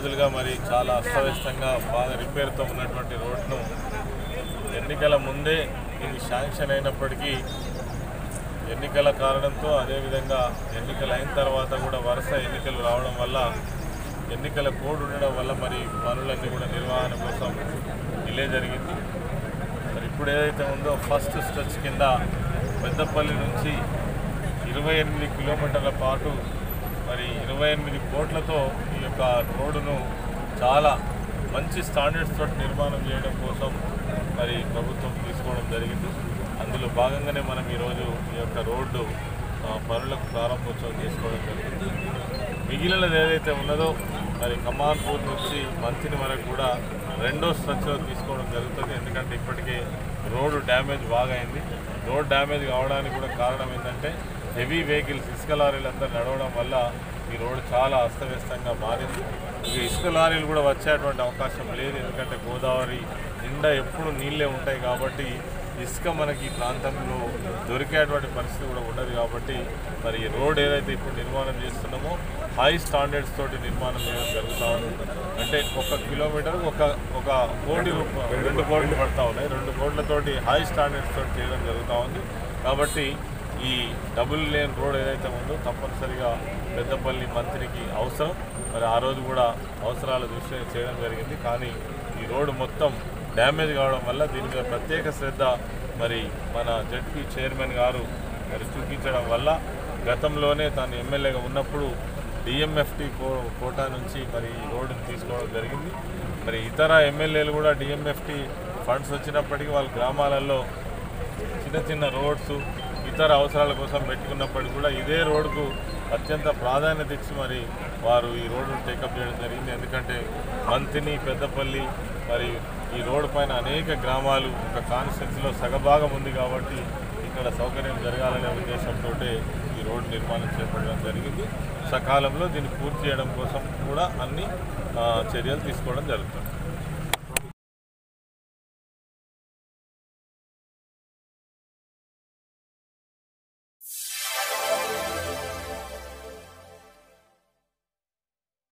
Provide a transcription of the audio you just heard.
రోజులుగా మరి చాలా అస్తవ్యస్తంగా బాగా రిపేర్తో ఉన్నటువంటి రోడ్ను ఎన్నికల ముందే ఇది శాంక్షన్ అయినప్పటికీ ఎన్నికల కారణంతో అదేవిధంగా ఎన్నికలు అయిన తర్వాత కూడా వరుస ఎన్నికలు రావడం వల్ల ఎన్నికల కోడ్ ఉండడం వల్ల మరి పనులన్నీ కూడా నిర్వహణ కోసం డిలే జరిగింది మరి ఇప్పుడు ఏదైతే ఉందో ఫస్ట్ స్ట్రెచ్ కింద పెద్దపల్లి నుంచి ఇరవై ఎనిమిది కిలోమీటర్ల పాటు మరి ఇరవై ఎనిమిది కోట్లతో ఈ యొక్క రోడ్డును చాలా మంచి స్టాండర్డ్స్ తోటి నిర్మాణం చేయడం కోసం మరి ప్రభుత్వం తీసుకోవడం జరిగింది అందులో భాగంగానే మనం ఈరోజు ఈ యొక్క రోడ్డు ఆ, పనులకు ప్రారంభోత్సవం చేసుకోవడం జరిగింది మిగిలినది ఏదైతే ఉన్నదో మరి కమాన్పూర్ నుంచి మంతిని వరకు కూడా రెండో స్ట్రక్చర్ తీసుకోవడం జరుగుతుంది ఎందుకంటే ఇప్పటికే రోడ్డు డ్యామేజ్ బాగా అయింది రోడ్ డ్యామేజ్ కావడానికి కూడా కారణం ఏంటంటే హెవీ వెహికల్స్ ఇసుక లారీలు అంతా నడవడం వల్ల ఈ రోడ్డు చాలా అస్తవ్యస్తంగా మారింది ఇక ఇసుక లారీలు కూడా వచ్చేటువంటి అవకాశం లేదు ఎందుకంటే గోదావరి నిండా ఎప్పుడు నీళ్ళే ఉంటాయి కాబట్టి ఇసుక మనకి ఈ ప్రాంతంలో దొరికేటువంటి పరిస్థితి కూడా ఉండదు కాబట్టి మరి ఈ రోడ్ ఏదైతే ఇప్పుడు నిర్మాణం చేస్తున్నామో హై స్టాండర్డ్స్ తోటి నిర్మాణం చేయడం జరుగుతూ ఉంది అంటే ఒక కిలోమీటర్ ఒక ఒక కోటి రూపాయలు రెండు కోట్లు పడతా ఉన్నాయి రెండు కోట్లతోటి హై స్టాండర్డ్స్ తోటి చేయడం జరుగుతూ ఉంది కాబట్టి ఈ డబుల్ లేన్ రోడ్ ఏదైతే ఉందో తప్పనిసరిగా పెద్దపల్లి మంత్రికి అవసరం మరి ఆ రోజు కూడా అవసరాల దృష్ట్యా చేయడం జరిగింది కానీ ఈ రోడ్డు మొత్తం డ్యామేజ్ కావడం వల్ల దీని మీద ప్రత్యేక శ్రద్ధ మరి మన జడ్పీ చైర్మన్ గారు మరి చూపించడం వల్ల గతంలోనే తాను ఎమ్మెల్యేగా ఉన్నప్పుడు డిఎంఎఫ్టి కో కోటా నుంచి మరి ఈ రోడ్డును తీసుకోవడం జరిగింది మరి ఇతర ఎమ్మెల్యేలు కూడా డిఎంఎఫ్టి ఫండ్స్ వచ్చినప్పటికీ వాళ్ళ గ్రామాలలో చిన్న చిన్న రోడ్స్ ఇతర అవసరాల కోసం పెట్టుకున్నప్పటికీ కూడా ఇదే రోడ్డుకు అత్యంత ప్రాధాన్యత ఇచ్చి మరి వారు ఈ రోడ్డును టేకప్ చేయడం జరిగింది ఎందుకంటే మంతిని పెద్దపల్లి మరి ఈ రోడ్డు పైన అనేక గ్రామాలు ఒక కాన్స్టిట్యున్సీలో సగభాగం ఉంది కాబట్టి ఇక్కడ సౌకర్యం జరగాలనే ఉద్దేశంతో ఈ రోడ్డు నిర్మాణం చేపట్టడం జరిగింది సకాలంలో దీన్ని పూర్తి చేయడం కోసం కూడా అన్ని ఆ, చర్యలు తీసుకోవడం జరుగుతుంది